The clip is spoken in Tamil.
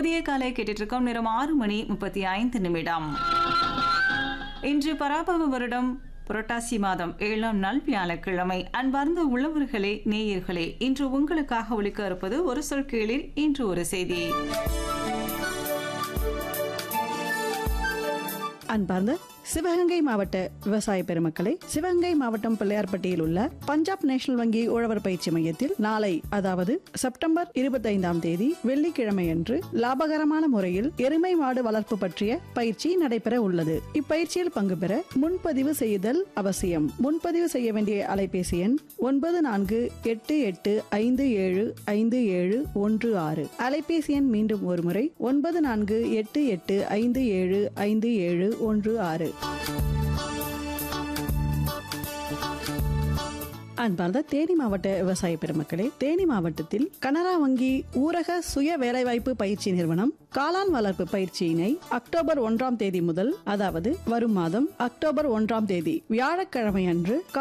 புதிய காலை கேட்டுட்டு இருக்கோம் நேரம் ஆறு மணி முப்பத்தி ஐந்து நிமிடம் இன்று பராபவ வருடம் புரட்டாசி மாதம் ஏழாம் நாள் வியாழக்கிழமை அன்பார்ந்த உழவர்களே நேயர்களே இன்று உங்களுக்காக ஒழிக்க இருப்பது ஒரு சொல் கீழில் இன்று ஒரு செய்தி அன்பார்ந்த சிவகங்கை மாவட்ட விவசாய பெருமக்களே சிவகங்கை மாவட்டம் பிள்ளையார்பட்டியில் உள்ள பஞ்சாப் நேஷனல் வங்கி உழவர் பயிற்சி மையத்தில் நாளை அதாவது செப்டம்பர் இருபத்தைந்தாம் தேதி வெள்ளிக்கிழமை அன்று லாபகரமான முறையில் எருமை மாடு வளர்ப்பு பற்றிய பயிற்சி நடைபெற உள்ளது இப்பயிற்சியில் பங்கு பெற முன்பதிவு செய்தல் அவசியம் முன்பதிவு செய்ய வேண்டிய அலைபேசி எண் ஒன்பது நான்கு எட்டு எட்டு ஐந்து ஏழு ஐந்து ஏழு ஒன்று ஆறு அலைபேசி எண் மீண்டும் ஒருமுறை ஒன்பது நான்கு எட்டு எட்டு ஐந்து ஏழு ஐந்து ஏழு ஒன்று ஆறு அன்பார்ந்த தேனி மாவட்ட விவசாய பெருமக்களே தேனி மாவட்டத்தில் கனரா வங்கி ஊரக சுய வேலைவாய்ப்பு பயிற்சி நிறுவனம் காளான் வளர்ப்பு பயிற்சியினை அக்டோபர் ஒன்றாம் தேதி முதல் அதாவது வரும் மாதம் அக்டோபர் ஒன்றாம் தேதி வியாழக்கிழமை அன்று